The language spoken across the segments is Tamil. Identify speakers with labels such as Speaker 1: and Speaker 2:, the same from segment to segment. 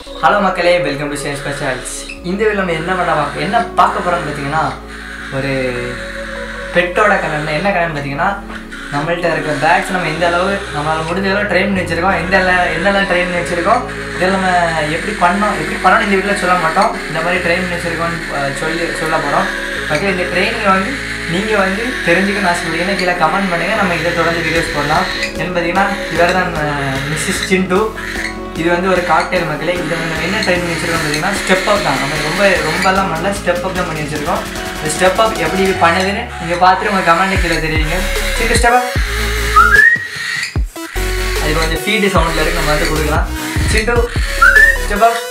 Speaker 1: ஹலோ மக்களே வெல்கம் டு சேஞ்ச் ஸ்பெஷல்ஸ் இந்த வீடியோ நம்ம என்ன பண்ண பார்க்க என்ன பார்க்க போகிறோம்னு பார்த்தீங்கன்னா ஒரு பெட்டோட கலன் என்ன கலன் பார்த்தீங்கன்னா நம்மள்ட்ட இருக்க பேக்ஸ் நம்ம எந்த அளவு நம்மளால் முடிஞ்ச அளவு ட்ரெயின் பண்ணி வச்சிருக்கோம் எந்த என்னெல்லாம் ட்ரெயின் பண்ணி வச்சிருக்கோம் இதெல்லாம் நம்ம எப்படி பண்ணோம் எப்படி பண்ணோம் இந்த வீட்டில் சொல்ல மாட்டோம் இந்த மாதிரி ட்ரெயின் பண்ணி வச்சிருக்கோம்னு அஹ், சொல்லி சொல்ல போகிறோம் ஓகே இந்த ட்ரைனிங் வந்து நீங்கள் வந்து தெரிஞ்சுக்கணும் ஆசைப்படுறீங்கன்னா கீழே கமெண்ட் பண்ணுங்கள் நம்ம இதை தொடர்ந்து வீடியோஸ் போடலாம் என்ன பார்த்தீங்கன்னா இவர் தான் மிஸ்ஸஸ் சிண்டு இது வந்து ஒரு காக்டெயில் மக்களே இதை நம்ம என்ன ட்ரைன் பண்ணி வச்சிருக்கோம் பார்த்தீங்கன்னா ஸ்டெப் அப் தான் நம்ம ரொம்ப ரொம்பலாம் பண்ணல ஸ்டெப் அப் தான் பண்ணி வச்சிருக்கோம் இந்த ஸ்டெப் அப் எப்படி இது பண்ணுதுன்னு நீங்கள் பார்த்துட்டு உங்கள் கமெண்ட் கீழே தெரியுங்க சரி ஸ்டெப் அப் அது கொஞ்சம் ஃபீடு சவுண்டில் இருக்கு நம்ம வந்து கொடுக்கலாம் சிண்டு ஸ்டெப் அப்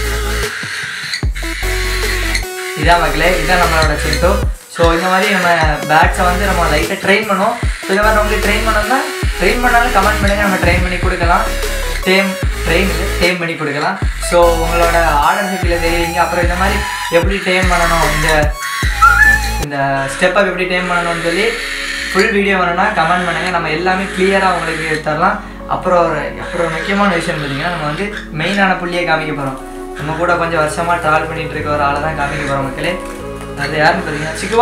Speaker 1: இதான் மக்களே இதான் நம்மளோட சிண்டு ஸோ இந்த மாதிரி நம்ம பேக்ஸை வந்து நம்ம லைட்டாக ட்ரெயின் பண்ணுவோம் ஸோ இந்த மாதிரி உங்களுக்கு ட்ரெயின் பண்ணோம்னா ட்ரெயின் பண்ணாலும் கமெண்ட் பண்ணுங்க நம்ம ட்ரெயின் பண்ணி கொடுக்கலாம் டேம் ட்ரெயின் டேம் பண்ணி கொடுக்கலாம் ஸோ உங்களோட ஆர்டர் சைக்கிளில் தெரியுங்க அப்புறம் இந்த மாதிரி எப்படி டேம் பண்ணணும் இந்த இந்த ஸ்டெப்பை எப்படி டேம் பண்ணணும்னு சொல்லி ஃபுல் வீடியோ வேணும்னா கமெண்ட் பண்ணுங்கள் நம்ம எல்லாமே கிளியராக உங்களுக்கு தரலாம் அப்புறம் ஒரு அப்புறம் ஒரு முக்கியமான விஷயம் பார்த்தீங்கன்னா நம்ம வந்து மெயினான புள்ளியை காமிக்க போகிறோம் நம்ம கூட கொஞ்சம் வருஷமாக ட்ராவல் பண்ணிட்டு இருக்க ஒரு ஆளை தான் காமிக்க போகிறோம் மக்களே அது யாருன்னு பார்த்தீங்கன்னா சிக்குவா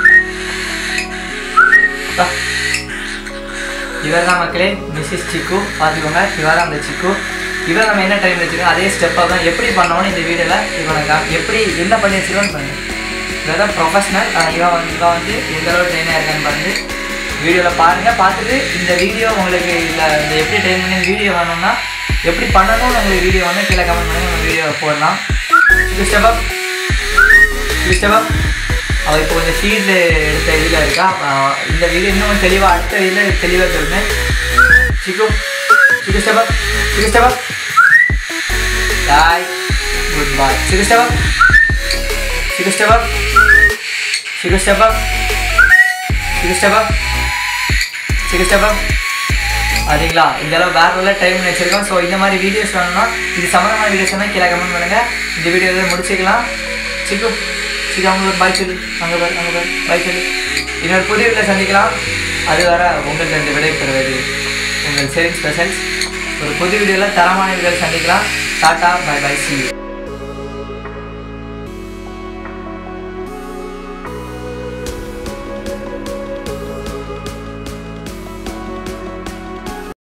Speaker 1: வா. இவர் தான் மக்களே மிஸ்ஸஸ் சிக்கு பார்த்துக்கோங்க இவர் தான் அந்த சிக்கு இவர் நம்ம என்ன டைம் வச்சுருக்கோம் அதே ஸ்டெப்பாக தான் எப்படி பண்ணோம்னு இந்த வீடியோவில் இப்போ நான் கா- எப்படி என்ன பண்ணி வச்சுருக்கோன்னு பாருங்க இவர் தான் ப்ரொஃபஷனல் இவன் வந்து இவன் வந்து எந்த அளவு ட்ரெயினாக இருக்கான்னு பாருங்க வீடியோவில் பாருங்கள் பார்த்துட்டு இந்த வீடியோ உங்களுக்கு இல்லை இந்த எப்படி ட்ரெயின் பண்ணி வீடியோ வேணும்னா எப்படி பண்ணணும்னு உங்களுக்கு வீடியோ வந்து கீழே கமெண்ட் பண்ணி நம்ம வீடியோ போடலாம் இது ஸ்டெப் அப் இது ஸ்டெப் அப் அவள் இப்போ கொஞ்சம் ஃபீல்டு எடுத்த இதில் இருக்கா ஆஹ் இந்த வீடியோ இன்னும் தெளிவாக அடுத்த இதில் தெளிவாக சொல்லுங்க சிக்கு சிக்கு ஸ்டெப் அப் சிக்கு ஸ்டெப் அப் பாய் குட் பாய் சிக்கு ஸ்டெப் அப் சிக்கு ஸ்டெப் அப் சிக்கு ஸ்டெப் அப் சிக்கு ஸ்டெப் அப் சிக்கு ஸ்டெப் அப் அதுங்களா இந்த அளவு வேற உள்ள டைம் வச்சிருக்கோம் ஸோ இந்த மாதிரி வீடியோஸ் வேணும்னா இது சம்மந்தமான வீடியோஸ் வேணால் கீழே கமெண்ட் பண்ணுங்கள் இந்த வீடியோ இதை முடிச்சுக்கலாம் சிக்கு சிக்கு அவங்க பாய் சொல்லி அங்கே பாரு அங்கே பாரு பாய் சொல்லி இன்னொரு புதிய வீட்டில் சந்திக்கலாம் அது வர உங்கள் ரெண்டு விடை பெறுவது உங்கள் சேவிங் ஸ்பெஷல்ஸ் ஒரு புது வீடியோவில் தரமான வீடியோவில் சந்திக்கலாம் டாட்டா பை பை சி